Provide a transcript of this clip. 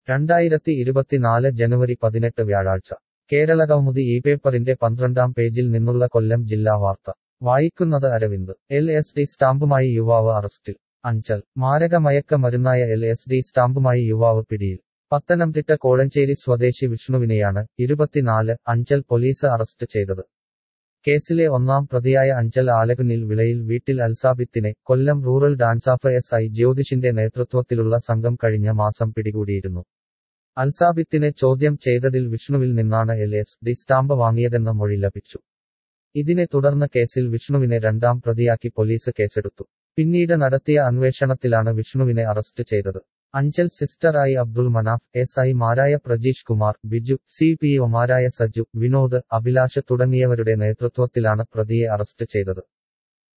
രണ്ടായിരത്തി ഇരുപത്തിനാല് ജനുവരി പതിനെട്ട് വ്യാഴാഴ്ച കേരള കൗമുദി ഈ പേപ്പറിന്റെ പന്ത്രണ്ടാം പേജിൽ നിന്നുള്ള കൊല്ലം ജില്ലാ വാർത്ത വായിക്കുന്നത് അരവിന്ദ് എൽ എസ് ഡി സ്റ്റാമ്പുമായി യുവാവ് അറസ്റ്റിൽ അഞ്ചൽ മാരകമയക്ക മരുന്നായ എൽ എസ് ഡി സ്റ്റാമ്പുമായി യുവാവ് പിടിയിൽ പത്തനംതിട്ട കോഴഞ്ചേരി സ്വദേശി വിഷ്ണുവിനെയാണ് ഇരുപത്തിനാല് അഞ്ചൽ പോലീസ് അറസ്റ്റ് ചെയ്തത് കേസിലെ ഒന്നാം പ്രതിയായ അഞ്ചൽ ആലകുന്നിൽ വിളയിൽ വീട്ടിൽ അൽസാബിത്തിനെ Kollam rural DANSAF S I ജ്യോതിഷിന്റെ നേതൃത്വത്തിലുള്ള സംഘം കഴിഞ്ഞ മാസം പിടികൂടിയിരുന്നു അൽസാബിത്തിനെ ചോദ്യം ചെയ്തതിൽ വിഷ്ണുവിൽ നിന്നാണ് എൽ എസ് ഡി സ്റ്റാമ്പ് വാങ്ങിയതെന്ന മൊഴി ലഭിച്ചു ഇതിനെ തുടർന്ന് കേസിൽ വിഷ്ണുവിനെ രണ്ടാം പ്രതിയാക്കി പോലീസ് കേസെടുത്തു പിന്നീട് നടത്തിയ അന്വേഷണത്തിലാണ് വിഷ്ണുവിനെ അറസ്റ്റ് ചെയ്തത് അഞ്ചൽ സിസ്റ്ററായി അബ്ദുൾ മനാഫ് എസ് ഐ മാരായ പ്രജീഷ് കുമാർ ബിജു സി പി ഒമാരായ സജു വിനോദ് അഭിലാഷ് തുടങ്ങിയവരുടെ നേതൃത്വത്തിലാണ് പ്രതിയെ അറസ്റ്റ് ചെയ്തത്